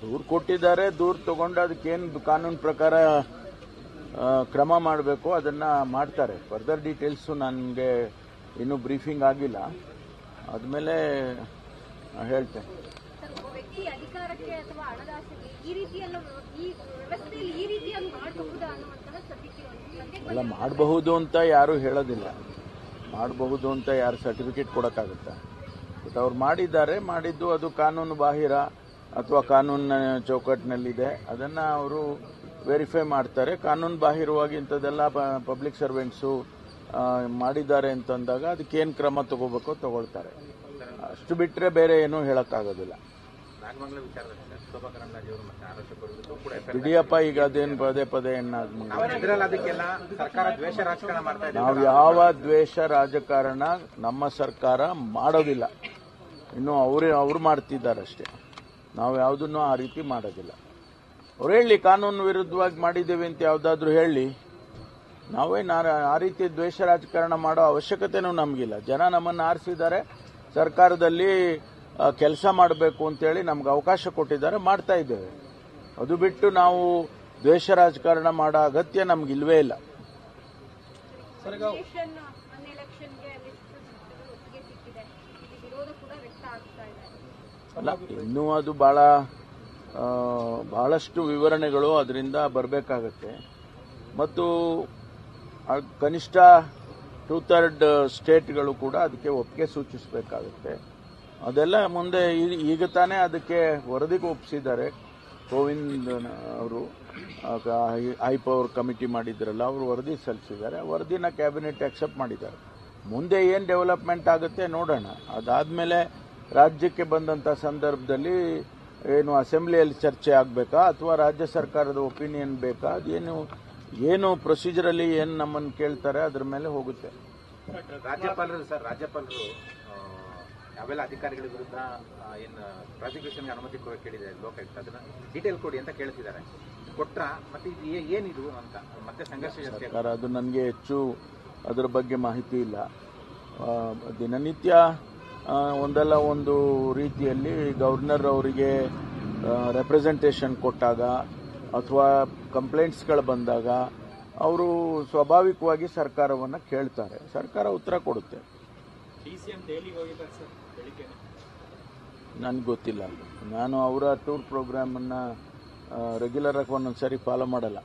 ದೂರು ಕೊಟ್ಟಿದ್ದಾರೆ ದೂರು ತಗೊಂಡು ಅದಕ್ಕೇನು ಕಾನೂನು ಪ್ರಕಾರ ಆ, ಕ್ರಮ ಮಾಡಬೇಕು ಅದನ್ನ ಮಾಡ್ತಾರೆ ಫರ್ದರ್ ಡೀಟೇಲ್ಸು ನನಗೆ ಇನ್ನೂ ಬ್ರೀಫಿಂಗ್ ಆಗಿಲ್ಲ ಆದಮೇಲೆ ಹೇಳ್ತೇನೆ ಸರ್, ಒಬ್ಬ ವ್ಯಕ್ತಿ ಅಧಿಕಾರಕ್ಕೆ ಅಥವಾ ಹಣದ ಆಸೆಗೆ ಈ ರೀತಿಯನ್ನು ಈ ವ್ಯವಸ್ಥೆಯಲ್ಲಿ ಈ ರೀತಿಯಾಗಿ ಮಾಡಬಹುದಾ ಅನ್ನುವಂತಹ ಸದ್ಯಕ್ಕೆ ಒಂದು ಸದ್ಯಕ್ಕೆ ಅಲ್ಲ ಮಾಡಬಹುದು ಅಂತ ಯಾರೂ ಹೇಳೋದಿಲ್ಲ ಮಾಡಬಹುದು ಅಂತ ಯಾರು ಸರ್ಟಿಫಿಕೇಟ್ ಕೊಡೋಕ್ಕಾಗುತ್ತಾ ಬಟ್ ಅವ್ರು ಮಾಡಿದ್ದಾರೆ ಮಾಡಿದ್ದು ಅದು ಕಾನೂನು ಬಾಹಿರ ಅಥವಾ ಕಾನೂನಿನ ಚೌಕಟ್ಟಿನಲ್ಲಿದೆ ಅದನ್ನು ಅವರು ವೆರಿಫೈ ಮಾಡ್ತಾರೆ ಕಾನೂನು ಬಾಹಿರವಾಗಿ ಇಂಥದ್ದೆಲ್ಲ ಪಬ್ಲಿಕ್ ಸರ್ವೆಂಟ್ಸು ಮಾಡಿದ್ದಾರೆ ಅಂತಂದಾಗ ಅದಕ್ಕೇನು ಕ್ರಮ ತಗೋಬೇಕೋ ತಗೊಳ್ತಾರೆ ಅಷ್ಟು ಬಿಟ್ಟರೆ ಬೇರೆ ಏನೂ ಹೇಳೋಕ್ಕಾಗೋದಿಲ್ಲ ನಾಗಮಂಗಲ ವಿಚಾರದಲ್ಲಿ ಸರ್ ಶೋಭಾ ಕರಂದ್ಲಾಜೆ ಅವರು ಮತ್ತೆ ಆರೋಪಗಳು ಕೂಡ ಇಡಿಯಪ್ಪ ಈಗ ಅದೇನು ಪದೇ ಪದೇ ಎನ್ನಾದ ಇದರಲ್ಲಿ ಅದಕ್ಕೆಲ್ಲ ಸರ್ಕಾರ ದ್ವೇಷ ರಾಜಕಾರಣ ಮಾಡ್ತಾ ಇದೆ ನಾವು ಯಾವ ದ್ವೇಷ ರಾಜಕಾರಣ ನಮ್ಮ ಸರ್ಕಾರ ಮಾಡೋದಿಲ್ಲ ಇನ್ನು ಅವರೇ ಅವ್ರು ಮಾಡ್ತಿದ್ದಾರೆ ಅಷ್ಟೇ ನಾವು ಯಾವುದನ್ನು ಆ ರೀತಿ ಮಾಡೋದಿಲ್ಲ ಅವ್ರು ಹೇಳಿ ಕಾನೂನು ವಿರುದ್ಧವಾಗಿ ಮಾಡಿದ್ದೇವೆ ಅಂತ ಯಾವುದಾದ್ರೂ ಹೇಳಿ ನಾವೇ ನಾ ಆ ರೀತಿ ದ್ವೇಷ ರಾಜಕಾರಣ ಮಾಡೋ ಅವಶ್ಯಕತೆನೂ ನಮಗಿಲ್ಲ ಜನ ನಮ್ಮನ್ನು ಆರಿಸಿದ್ದಾರೆ ಸರ್ಕಾರದಲ್ಲಿ ಕೆಲಸ ಮಾಡಬೇಕು ಅಂತೇಳಿ ನಮ್ಗೆ ಅವಕಾಶ ಕೊಟ್ಟಿದ್ದಾರೆ ಮಾಡ್ತಾ ಇದ್ದೇವೆ ಅದು ಬಿಟ್ಟು ನಾವು ದ್ವೇಷ ರಾಜಕಾರಣ ಮಾಡೋ ಅಗತ್ಯ ನಮ್ಗಿಲ್ವೇ ಇಲ್ಲ ಎಲೆಕ್ಷನ್ ಮೊನ್ನೆ ಎಲೆಕ್ಷನ್ಗೆ ಲಿಸ್ಟ್ ಒಟ್ಟಿಗೆ ಸಿಕ್ಕಿದೆ ಇದು ವಿರೋಧ ಕೂಡ ವ್ಯಕ್ತ ಆಗ್ತಾ ಇದೆ ಅಲ್ಲ ಇನ್ನೂ ಅದು ಬಹಳ ಆ, ಬಹಳಷ್ಟು ವಿವರಣೆಗಳು ಅದರಿಂದ ಬರಬೇಕಾಗತ್ತೆ ಮತ್ತು ಆ ಕನಿಷ್ಠ ಟೂ ಥರ್ಡ್ ಸ್ಟೇಟ್ಗಳು ಕೂಡ ಅದಕ್ಕೆ ಒಪ್ಪಿಗೆ ಸೂಚಿಸಬೇಕಾಗುತ್ತೆ ಅದೆಲ್ಲ ಮುಂದೆ ಈ- ಈಗ ತಾನೇ ಅದಕ್ಕೆ ವರದಿಗೆ ಒಪ್ಪಿಸಿದ್ದಾರೆ ಕೋವಿಂದ್ ಅವರು ಹೈ ಪವರ್ ಕಮಿಟಿ ಮಾಡಿದ್ರಲ್ಲ ಅವರು ವರದಿ ಸಲ್ಲಿಸಿದ್ದಾರೆ ಆ ವರದಿನ ಕ್ಯಾಬಿನೆಟ್ ಅಕ್ಸೆಪ್ಟ್ ಮಾಡಿದ್ದಾರೆ ಮುಂದೆ ಏನು ಡೆವಲಪ್ಮೆಂಟ್ ಆಗುತ್ತೆ ನೋಡೋಣ ಅದಾದಮೇಲೆ ರಾಜ್ಯಕ್ಕೆ ಬಂದಂಥ ಸಂದರ್ಭದಲ್ಲಿ ಏನು ಅಸೆಂಬ್ಲಿಯಲ್ಲಿ ಚರ್ಚೆ ಆಗಬೇಕಾ ಅಥವಾ ರಾಜ್ಯ ಸರ್ಕಾರದ ಒಪಿನಿಯನ್ ಬೇಕಾ ಅದೇನು ಏನು ಪ್ರೊಸೀಜರಲ್ಲಿ ಏನು ನಮ್ಮನ್ನು ಕೇಳ್ತಾರೆ ಅದ್ರ ಮೇಲೆ ಹೋಗುತ್ತೆ ರಾಜ್ಯಪಾಲರು ಸರ್ ರಾಜ್ಯಪಾಲರು ಆ, ಯಾವೆಲ್ಲ ಅಧಿಕಾರಿಗಳ ವಿರುದ್ಧ ಆ, ಏನು ಪ್ರಾಸಿಕ್ಯೂಷನ್ಗೆ ಅನುಮತಿ ಕೊ- ಕೇಳಿದೆ ಲೋಕಾಯುಕ್ತ ಅದನ್ನ ಡೀಟೇಲ್ ಕೊಡಿ ಅಂತ ಕೇಳ್ತಿದ್ದಾರೆ ಕೊಟ್ರ ಮತ್ತೆ ಇದು ಏ- ಏನಿದು ಅಂತ ಮತ್ತೆ ಸಂಘರ್ಷ ಜಾಸ್ತಿ ಆಗುತ್ತೆ. ಸರ್ಕಾರ ಅದು ನನಗೆ ಹೆಚ್ಚು ಅದರ ಬಗ್ಗೆ ಮಾಹಿತಿ ಇಲ್ಲ ಆ, ದಿನನಿತ್ಯ ಆ, ಒಂದಲ್ಲ ಒಂದು ರೀತಿಯಲ್ಲಿ ಗವರ್ನರ್ ಅವರಿಗೆ ರೆಪ್ರೆಸೆಂಟೇಷನ್ ಕೊಟ್ಟಾಗ ಅಥವಾ ಕಂಪ್ಲೇಂಟ್ಸ್ಗಳು ಬಂದಾಗ ಅವರು ಸ್ವಾಭಾವಿಕವಾಗಿ ಸರ್ಕಾರವನ್ನು ಕೇಳ್ತಾರೆ ಸರ್ಕಾರ ಉತ್ತರ ಕೊಡುತ್ತೆ ನನಗೆ ಗೊತ್ತಿಲ್ಲ ನಾನು ಅವರ ಟೂರ್ ಪ್ರೋಗ್ರಾಮನ್ನು ರೆಗ್ಯುಲರ್ ಆಗಿ ಒಂದೊಂದು ಸರಿ ಫಾಲೋ ಮಾಡಲ್ಲ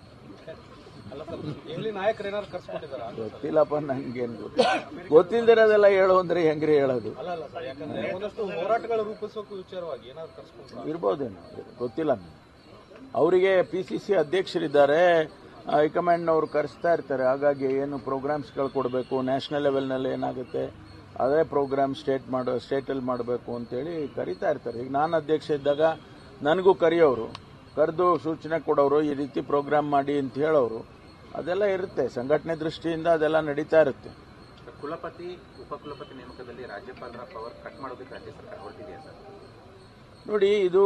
ನಾಯಕರು ಏನಾದ್ರು ಕರ್ಸ್ಕೊಂಡಿದಾರ ಗೊತ್ತಿಲ್ಲಪ್ಪ ನಂಗೇನು ಗೊತ್ತಿಲ್ಲ ಗೊತ್ತಿಲ್ದಿರೋದೆಲ್ಲ ಹೇಳು ಅಂದ್ರೆ ಹೆಂಗ್ರಿ ಹೇಳೋದು ಅಲ್ಲ ಅಲ್ಲ ಸರ್ ಯಾಕಂದ್ರೆ ಒಂದಷ್ಟು ಹೋರಾಟಗಳು ರೂಪಿಸೋಕು ವಿಚಾರವಾಗಿ ಏನಾದ್ರು ಕರ್ಸ್ಕೊಂಡ್ರ ಇರ್ಬೋದೇನೋ ಗೊತ್ತಿಲ್ಲ ನನಗೆ ಅವರಿಗೆ ಪಿ ಸಿ ಸಿ ಅಧ್ಯಕ್ಷರಿದ್ದಾರೆ ಹೈಕಮಾಂಡ್ನವರು ಕರೆಸ್ತಾ ಇರ್ತಾರೆ ಹಾಗಾಗಿ ಏನು ಪ್ರೋಗ್ರಾಮ್ಸ್ಗಳು ಕೊಡಬೇಕು ನ್ಯಾಷನಲ್ ಲೆವೆಲ್ನಲ್ಲಿ ಏನಾಗುತ್ತೆ ಅದೇ ಪ್ರೋಗ್ರಾಮ್ ಸ್ಟೇಟ್ ಮಾಡೋ ಸ್ಟೇಟಲ್ಲಿ ಮಾಡಬೇಕು ಅಂತೇಳಿ ಕರಿತಾ ಇರ್ತಾರೆ ಈಗ ನಾನು ಅಧ್ಯಕ್ಷ ಇದ್ದಾಗ ನನಗೂ ಕರೆಯೋರು ಕರೆದು ಸೂಚನೆ ಕೊಡೋರು ಈ ರೀತಿ ಪ್ರೋಗ್ರಾಮ್ ಮಾಡಿ ಅಂತ ಹೇಳೋರು ಅದೆಲ್ಲ ಇರುತ್ತೆ ಸಂಘಟನೆ ದೃಷ್ಟಿಯಿಂದ ಅದೆಲ್ಲ ನಡೀತಾ ಇರುತ್ತೆ ಕುಲಪತಿ ಉಪಕುಲಪತಿ ನೇಮಕದಲ್ಲಿ ರಾಜ್ಯಪಾಲರ ಪವರ್ ಕಟ್ ಮಾಡೋದಕ್ಕೆ ರಾಜ್ಯ ಸರ್ಕಾರ ಹೊರಟಿದೆಯಾ ಸರ್ ನೋಡಿ ಇದು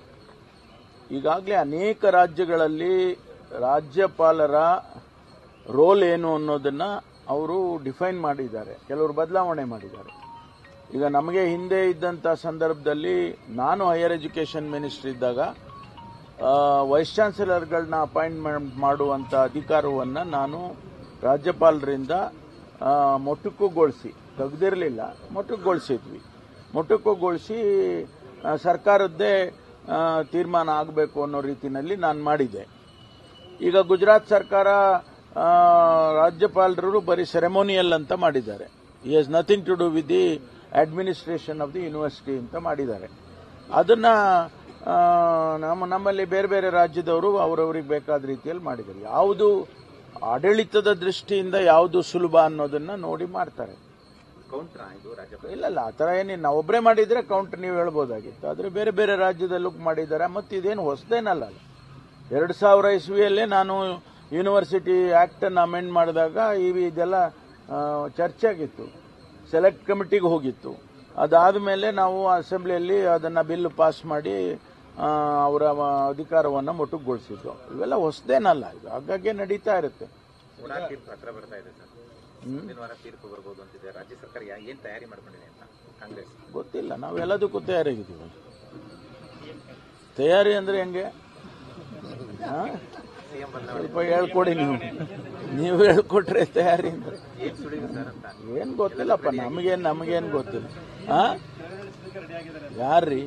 ಈಗಾಗಲೇ ಅನೇಕ ರಾಜ್ಯಗಳಲ್ಲಿ ರಾಜ್ಯಪಾಲರ ರೋಲ್ ಏನು ಅನ್ನೋದನ್ನ ಅವರು ಡಿಫೈನ್ ಮಾಡಿದ್ದಾರೆ ಕೆಲವರು ಬದಲಾವಣೆ ಮಾಡಿದ್ದಾರೆ ಈಗ ನಮಗೆ ಹಿಂದೆ ಇದ್ದಂಥ ಸಂದರ್ಭದಲ್ಲಿ ನಾನು ಹೈಯರ್ ಎಜುಕೇಷನ್ ಮಿನಿಸ್ಟರ್ ಇದ್ದಾಗ ಆ, ವೈಸ್ ಚಾನ್ಸಲರ್ಗಳನ್ನ ಅಪಾಯಿಂಟ್ಮೆಂಟ್ ಮಾಡುವಂಥ ಅಧಿಕಾರವನ್ನು ನಾನು ರಾಜ್ಯಪಾಲರಿಂದ ಆ, ಮೊಟಕುಗೊಳಿಸಿ ತೆಗೆದಿರಲಿಲ್ಲ ಮೊಟಕುಗೊಳಿಸಿದ್ವಿ ಮೊಟಕುಗೊಳಿಸಿ ಆ, ಸರ್ಕಾರದ್ದೇ ಆ, ತೀರ್ಮಾನ ಆಗಬೇಕು ಅನ್ನೋ ರೀತಿಯಲ್ಲಿ ನಾನು ಮಾಡಿದ್ದೆ ಈಗ ಗುಜರಾತ್ ಸರ್ಕಾರ ಆ, ರಾಜ್ಯಪಾಲರು ಬರೀ ಸೆರೆಮೋನಿಯಲ್ ಅಂತ ಮಾಡಿದ್ದಾರೆ ಈ has nothing to do with the administration of the university ಅಂತ ಮಾಡಿದ್ದಾರೆ ಅದನ್ನ ಆ, ನಮ್ಮ ನಮ್ಮಲ್ಲಿ ಬೇರೆ ಬೇರೆ ರಾಜ್ಯದವರು ಅವರವರಿಗೆ ಬೇಕಾದ ರೀತಿಯಲ್ಲಿ ಮಾಡಿದ್ದಾರೆ ಯಾವುದು ಆಡಳಿತದ ದೃಷ್ಟಿಯಿಂದ ಯಾವುದು ಸುಲಭ ಅನ್ನೋದನ್ನ ನೋಡಿ ಮಾಡ್ತಾರೆ ಕೌಂಟ್ರಾ ಇದು ರಾಜ್ಯಪಾಲ ಇಲ್ಲ ಇಲ್ಲ ಆ ಥರ ಏನಿಲ್ಲ ನಾವು ಒಬ್ಬರೇ ಮಾಡಿದ್ರೆ ಕೌಂಟ್ ನೀವು ಹೇಳ್ಬೋದಾಗಿತ್ತು ಆದರೆ ಬೇರೆ ಬೇರೆ ರಾಜ್ಯದಲ್ಲೂ ಮಾಡಿದ್ದಾರೆ ಮತ್ತು ಇದೇನು ಹೊಸದೇನಲ್ಲ ಅಲ್ಲ ಎರಡು ಸಾವಿರ ಇಸ್ವಿಯಲ್ಲೇ ನಾನು ಯೂನಿವರ್ಸಿಟಿ ಆ್ಯಕ್ಟನ್ನು ಅಮೆಂಡ್ ಮಾಡಿದಾಗ ಇವು ಇದೆಲ್ಲ ಆ, ಚರ್ಚೆ ಆಗಿತ್ತು ಸೆಲೆಕ್ಟ್ ಕಮಿಟಿಗೆ ಹೋಗಿತ್ತು ಅದಾದ ಮೇಲೆ ನಾವು ಅಸೆಂಬ್ಲಿಯಲ್ಲಿ ಅದನ್ನು ಬಿಲ್ ಪಾಸ್ ಮಾಡಿ ಆ, ಅವರ ಅಧಿಕಾರವನ್ನು ಮೊಟಕುಗೊಳಿಸಿದ್ದು ಇವೆಲ್ಲ ಹೊಸದೇನಲ್ಲ ಇದು ಹಾಗಾಗಿ ನಡೀತಾ ಇರುತ್ತೆ ಉಡಾ ತೀರ್ಪು ಹತ್ರ ಬರ್ತಾ ಇದೆ ಸರ್ ಮುಂದಿನ ವಾರ ತೀರ್ಪು ಬರ್ಬೋದು ಅಂತಿದೆ ರಾಜ್ಯ ಸರ್ಕಾರ ಯಾ- ಏನ್ ತಯಾರಿ ಮಾಡ್ಕೊಂಡಿದೆ ಅಂತ ಕಾಂಗ್ರೆಸ್ ಗೊತ್ತಿಲ್ಲ ನಾವು ಎಲ್ಲದಕ್ಕೂ ತಯಾರಾಗಿದ್ದೀವಿ ತಯಾರಿ ಅಂದ್ರೆ ಹೆಂಗೆ ಹಾ? ಸಿಎಂ ಬದಲಾವಣೆ ಸ್ವಲ್ಪ ಹೇಳ್ಕೊಡಿ ನೀವು ನೀವು ಹೇಳ್ಕೊಟ್ರೆ ತಯಾರಿ ಅಂತ ಏನ್ ಸುಳಿವು ಸರ್ ಅಂತ ಏನ್ ಗೊತ್ತಿಲ್ಲಪ್ಪ ನಮಗೇನ್ ನಮಗೇನ್ ಗೊತ್ತಿಲ್ಲ ಹಾ ಯಾರ್ರಿ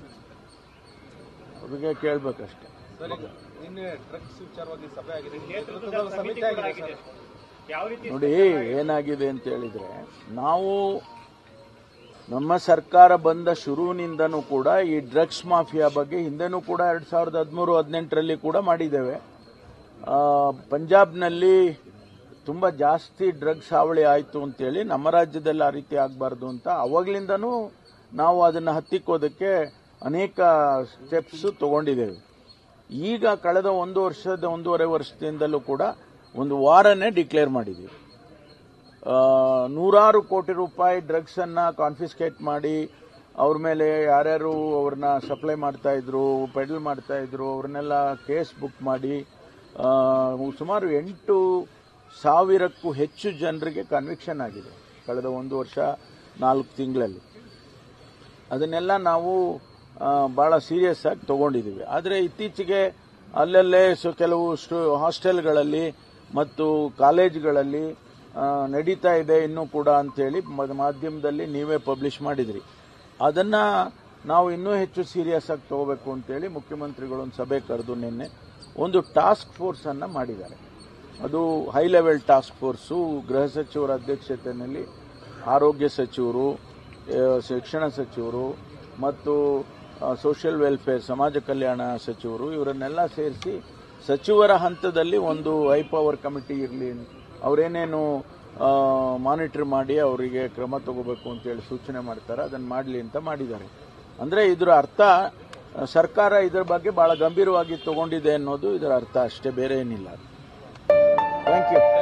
ಅವ್ರಿಗೆ ಕೇಳ್ಬೇಕಷ್ಟೆ ಸರ್ ಈಗ ನಿನ್ನೆ ಡ್ರಗ್ಸ್ ವಿಚಾರವಾಗಿ ಸಭೆ ಆಗಿದೆ ನೇತೃತ್ವದ ಸಮಿತಿ ಆಗಿದೆ ಸರ್ ನೋಡಿ ಏನಾಗಿದೆ ಅಂತ ಹೇಳಿದ್ರೆ ನಾವು ನಮ್ಮ ಸರ್ಕಾರ ಬಂದ ಶುರುವಿನಿಂದನೂ ಕೂಡ ಈ ಡ್ರಗ್ಸ್ ಮಾಫಿಯಾ ಬಗ್ಗೆ ಹಿಂದೆನೂ ಕೂಡ ಎರಡ್ ಸಾವಿರದ ಹದಿಮೂರು ಹದಿನೆಂಟರಲ್ಲಿ ಕೂಡ ಮಾಡಿದ್ದೇವೆ ಆ, ಪಂಜಾಬ್ನಲ್ಲಿ ತುಂಬ ಜಾಸ್ತಿ ಡ್ರಗ್ಸ್ ಹಾವಳಿ ಆಯಿತು ಅಂತೇಳಿ ನಮ್ಮ ರಾಜ್ಯದಲ್ಲಿ ಆ ರೀತಿ ಆಗಬಾರ್ದು ಅಂತ ಅವಾಗ್ಲಿಂದನೂ ನಾವು ಅದನ್ನು ಹತ್ತಿಕ್ಕೋದಕ್ಕೆ ಅನೇಕ ಸ್ಟೆಪ್ಸ್ ತಗೊಂಡಿದ್ದೇವೆ ಈಗ ಕಳೆದ ಒಂದು ವರ್ಷದ ಒಂದೂವರೆ ವರ್ಷದಿಂದಲೂ ಕೂಡ ಒಂದು ವಾರನೇ ಡಿಕ್ಲೇರ್ ಮಾಡಿದ್ದೀವಿ ಆ, ನೂರಾರು ಕೋಟಿ ರೂಪಾಯಿ ಡ್ರಗ್ಸ್ ಅನ್ನ ಕಾನ್ಫಿಸ್ಕೇಟ್ ಮಾಡಿ ಅವ್ರ ಮೇಲೆ ಯಾರ್ಯಾರು ಅವ್ರನ್ನ ಸಪ್ಲೈ ಮಾಡ್ತಾ ಇದ್ರು ಪೆಡಲ್ ಮಾಡ್ತಾ ಇದ್ರು ಅವ್ರನ್ನೆಲ್ಲ ಕೇಸ್ ಬುಕ್ ಮಾಡಿ ಆ, ಸುಮಾರು ಎಂಟು ಸಾವಿರಕ್ಕೂ ಹೆಚ್ಚು ಜನರಿಗೆ ಕನ್ವಿಕ್ಷನ್ ಆಗಿದೆ ಕಳೆದ ಒಂದು ವರ್ಷ ನಾಲ್ಕು ತಿಂಗಳಲ್ಲಿ ಅದನ್ನೆಲ್ಲ ನಾವು ಆ, ಬಹಳ ಸೀರಿಯಸ್ ಆಗಿ ತಗೊಂಡಿದ್ದೀವಿ ಆದರೆ ಇತ್ತೀಚೆಗೆ ಅಲ್ಲಲ್ಲೇ ಸೊ ಕೆಲವು ಸ್ಟು ಹಾಸ್ಟೆಲ್ಗಳಲ್ಲಿ ಮತ್ತು ಕಾಲೇಜ್ಗಳಲ್ಲಿ ಆ, ನಡೀತಾ ಇದೆ ಇನ್ನೂ ಕೂಡ ಅಂತೇಳಿ ಮ- ಮಾಧ್ಯಮದಲ್ಲಿ ನೀವೇ ಪಬ್ಲಿಷ್ ಮಾಡಿದ್ರಿ ಅದನ್ನ ನಾವು ಇನ್ನೂ ಹೆಚ್ಚು ಸೀರಿಯಸ್ ಆಗಿ ತಗೋಬೇಕು ಅಂತೇಳಿ ಮುಖ್ಯಮಂತ್ರಿಗಳು ಒಂದು ಸಭೆ ಕರೆದು ನಿನ್ನೆ ಒಂದು ಟಾಸ್ಕ್ ಫೋರ್ಸ್ ಅನ್ನ ಮಾಡಿದ್ದಾರೆ ಅದು ಹೈ ಲೆವೆಲ್ ಟಾಸ್ಕ್ ಫೋರ್ಸು ಗೃಹ ಸಚಿವರ ಅಧ್ಯಕ್ಷತೆಯಲ್ಲಿ ಆರೋಗ್ಯ ಸಚಿವರು ಆ, ಶಿಕ್ಷಣ ಸಚಿವರು ಮತ್ತು ಸೋಷಿಯಲ್ ವೆಲ್ಫೇರ್ ಸಮಾಜ ಕಲ್ಯಾಣ ಸಚಿವರು ಇವರನ್ನೆಲ್ಲ ಸೇರಿಸಿ ಸಚಿವರ ಹಂತದಲ್ಲಿ ಒಂದು ಹೈ ಪವರ್ ಕಮಿಟಿ ಇರಲಿ ಅವರೇನೇನು ಮಾನಿಟರ್ ಮಾಡಿ ಅವರಿಗೆ ಕ್ರಮ ತಗೋಬೇಕು ಅಂತೇಳಿ ಸೂಚನೆ ಮಾಡ್ತಾರೆ ಅದನ್ನು ಮಾಡಲಿ ಅಂತ ಮಾಡಿದ್ದಾರೆ ಅಂದರೆ ಇದರ ಅರ್ಥ ಆ, ಸರ್ಕಾರ ಇದರ ಬಗ್ಗೆ ಬಹಳ ಗಂಭೀರವಾಗಿ ತಗೊಂಡಿದೆ ಅನ್ನೋದು ಇದರ ಅರ್ಥ ಅಷ್ಟೇ ಬೇರೆ ಏನಿಲ್ಲ ಥ್ಯಾಂಕ್ ಯು